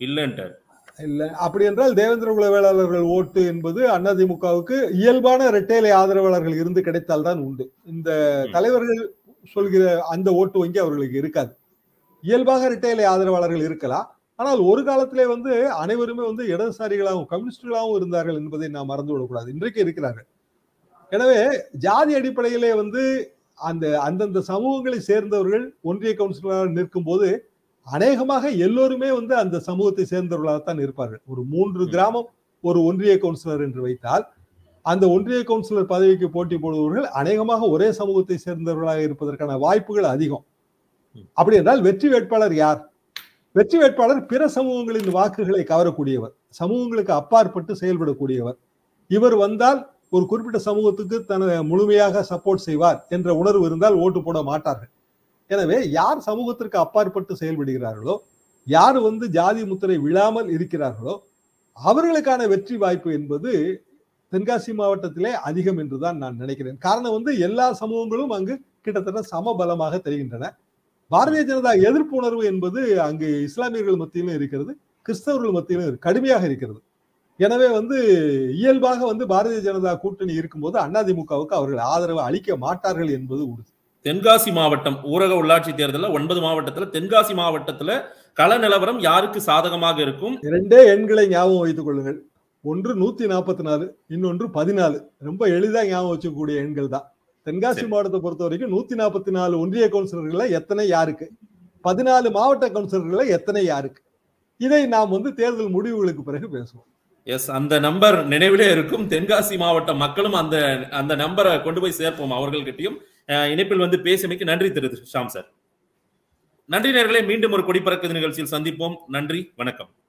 இல்லன்ட்டார் இல்ல அப்படி என்றால் தேவேந்திர குல வேளாளர்கள் ஓட்டு என்பது அதிமுகவுக்கு இயல்பான இரட்டைலை ஆதரவாளர்கள் இருந்து கிடைத்தால்தான் உண்டு இந்த தலைவர்கள் சொல்கிற அந்த ஓட்டு வங்கி அவர்களுக்கு இருக்காது இயல்பாக இரட்டைலை ஆதரவாளர்கள் இருக்கலாம் ஆனால் ஒரு காலத்திலே வந்து அனைவருமே வந்து இடதுசாரிகளாகவும் கம்யூனிஸ்டுகளாகவும் இருந்தார்கள் என்பதை நாம் மறந்து விடக்கூடாது இன்றைக்கு இருக்கிறார்கள் எனவே ஜாதி அடிப்படையிலே வந்து அந்த அந்தந்த சமூகங்களை சேர்ந்தவர்கள் ஒன்றிய கவுன்சிலராக நிற்கும் போது அநேகமாக எல்லோருமே வந்து அந்த சமூகத்தை சேர்ந்தவர்களாகத்தான் இருப்பார்கள் ஒரு மூன்று கிராமம் ஒரு ஒன்றிய கவுன்சிலர் என்று வைத்தால் அந்த ஒன்றிய கவுன்சிலர் பதவிக்கு போட்டி போடுபவர்கள் அநேகமாக ஒரே சமூகத்தை சேர்ந்தவர்களாக இருப்பதற்கான வாய்ப்புகள் அதிகம் அப்படி என்றால் வெற்றி வேட்பாளர் யார் வெற்றி வேட்பாளர் பிற சமூகங்களின் வாக்குகளை கவரக்கூடியவர் சமூகங்களுக்கு அப்பாற்பட்டு செயல்படக்கூடியவர் இவர் வந்தால் ஒரு குறிப்பிட்ட சமூகத்துக்கு தனது முழுமையாக சப்போர்ட் செய்வார் என்ற உணர்வு இருந்தால் ஓட்டு போட மாட்டார்கள் எனவே யார் சமூகத்திற்கு அப்பாற்பட்டு செயல்படுகிறார்களோ யார் வந்து ஜாதி முத்திரை விழாமல் இருக்கிறார்களோ அவர்களுக்கான வெற்றி வாய்ப்பு என்பது தென்காசி மாவட்டத்திலே அதிகம் என்றுதான் நான் நினைக்கிறேன் காரணம் வந்து எல்லா சமூகங்களும் அங்கு கிட்டத்தட்ட சமபலமாக தெரிகின்றன பாரதிய ஜனதா எதிர்ப்பு உணர்வு என்பது அங்கு இஸ்லாமியர்கள் மத்தியிலும் இருக்கிறது கிறிஸ்தவர்கள் மத்தியிலும் இருக்கு- கடுமையாக இருக்கிறது எனவே வந்து இயல்பாக வந்து பாரதிய ஜனதா கூட்டணி இருக்கும்போது அதிமுகவுக்கு அவர்கள் ஆதரவு அளிக்க மாட்டார்கள் என்பது உறுதி தென்காசி மாவட்டம் ஊரக உள்ளாட்சி தேர்தலில் ஒன்பது மாவட்டத்துல தென்காசி மாவட்டத்துல கள நிலவரம் யாருக்கு சாதகமாக இருக்கும் இரண்டே எண்களை ஞாபகம் வைத்துக் கொள்ளுங்கள் ஒன்று நூத்தி நாற்பத்தி நாலு இன்னொன்று பதினாலு ரொம்ப எளிதா ஞாபகம் வச்சுக்கக்கூடிய எண்கள் தான் தென்காசி சரி. மாவட்டத்தை பொறுத்த வரைக்கும் நூத்தி நாற்பத்தி நாலு ஒன்றிய கவுன்சிலர்கள எத்தனை யாருக்கு பதினாலு மாவட்ட கவுன்சிலர்கள எத்தனை யாருக்கு இதை நாம் வந்து தேர்தல் முடிவுகளுக்கு பிறகு பேசுவோம் எஸ் அந்த நம்பர் நினைவிலே இருக்கும் தென்காசி மாவட்ட மக்களும் அந்த அந்த நம்பரை கொண்டு போய் சேர்ப்போம் அவர்கள்கிட்டயும் அஹ், இணைப்பில் வந்து பேசியமைக்கு நன்றி திரு ஷாம் சார் நன்றி நேர்களே மீண்டும் ஒரு கொடிப்பறக்குது நிகழ்ச்சியில் சந்திப்போம் நன்றி வணக்கம்